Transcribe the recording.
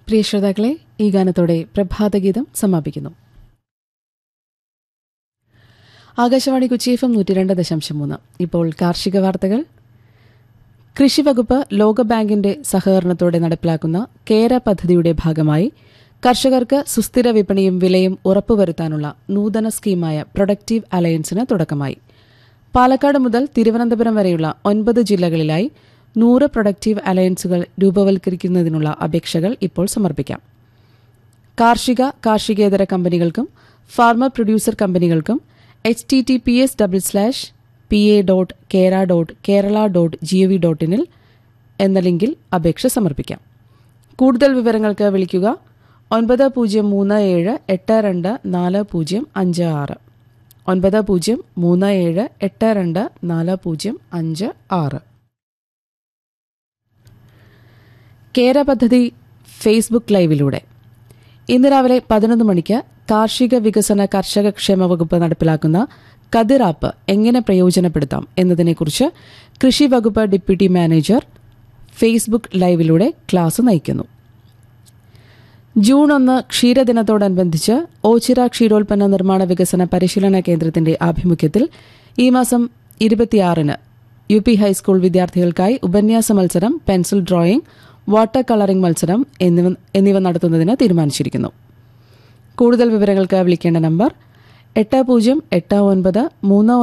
പ്രിയ ശ്രോതാക്കളെ ഈ ഗാനത്തോടെ പ്രഭാതഗീതം സമാപിക്കുന്നു ആകാശവാണി കൊച്ചി എഫ് എം നൂറ്റി രണ്ട് ദശാംശം മൂന്ന് ഇപ്പോൾ കാർഷിക വാർത്തകൾ കൃഷിവകുപ്പ് ലോകബാങ്കിന്റെ സഹകരണത്തോടെ നടപ്പിലാക്കുന്ന കേര പദ്ധതിയുടെ ഭാഗമായി കർഷകർക്ക് സുസ്ഥിര വിപണിയും വിലയും ഉറപ്പുവരുത്താനുള്ള നൂതന സ്കീമായ പ്രൊഡക്റ്റീവ് അലയൻസിന് തുടക്കമായി പാലക്കാട് മുതൽ തിരുവനന്തപുരം വരെയുള്ള ഒൻപത് ജില്ലകളിലായി നൂറ് പ്രൊഡക്റ്റീവ് അലയൻസുകൾ രൂപവൽക്കരിക്കുന്നതിനുള്ള അപേക്ഷകൾ ഇപ്പോൾ സമർപ്പിക്കാം കാർഷിക കാർഷികേതര കമ്പനികൾക്കും ഫാർമർ പ്രൊഡ്യൂസർ കമ്പനികൾക്കും H T T P S double slash P A dot Kera dot Kerala dot G O V dot ഇനിൽ എന്ന ലിങ്കിൽ അപേക്ഷ സമർപ്പിക്കാം കൂടുതൽ വിവരങ്ങൾക്ക് വിളിക്കുക ഒൻപത് പൂജ്യം മൂന്ന് ഏഴ് എട്ട് രണ്ട് നാല് പൂജ്യം അഞ്ച് ആറ് ഒൻപത് പൂജ്യം മൂന്ന് ഏഴ് എട്ട് രണ്ട് നാല് പൂജ്യം അഞ്ച് ആറ് കേര പദ്ധതി ഫേസ്ബുക്ക് ലൈവിലൂടെ ഇന്ന് രാവിലെ പതിനൊന്ന് മണിക്ക് കാർഷിക വികസന കർഷക ക്ഷേമ വകുപ്പ് നടപ്പിലാക്കുന്ന കതിർ ആപ്പ് എങ്ങനെ പ്രയോജനപ്പെടുത്താം എന്നതിനെക്കുറിച്ച് കൃഷി വകുപ്പ് ഡെപ്യൂട്ടി മാനേജർ ഫേസ്ബുക്ക് ലൈവിലൂടെ ക്ലാസ് നയിക്കുന്നു ജൂൺ ഒന്ന് ക്ഷീരദിനത്തോടനുബന്ധിച്ച് ഓച്ചിറ ക്ഷീരോൽപ്പന്ന നിർമ്മാണ വികസന പരിശീലന കേന്ദ്രത്തിന്റെ ആഭിമുഖ്യത്തിൽ ഈ മാസം ഇരുപത്തിയാറിന് യു പി ഹൈസ്കൂൾ വിദ്യാർത്ഥികൾക്കായി ഉപന്യാസ മത്സരം പെൻസിൽ ഡ്രോയിംഗ് വാട്ടർ കളറിംഗ് മത്സരം എന്നിവ എന്നിവ നടത്തുന്നതിന് തീരുമാനിച്ചിരിക്കുന്നു കൂടുതൽ വിവരങ്ങൾക്ക് വിളിക്കേണ്ട നമ്പർ എട്ട് പൂജ്യം എട്ട് ഒൻപത് മൂന്ന്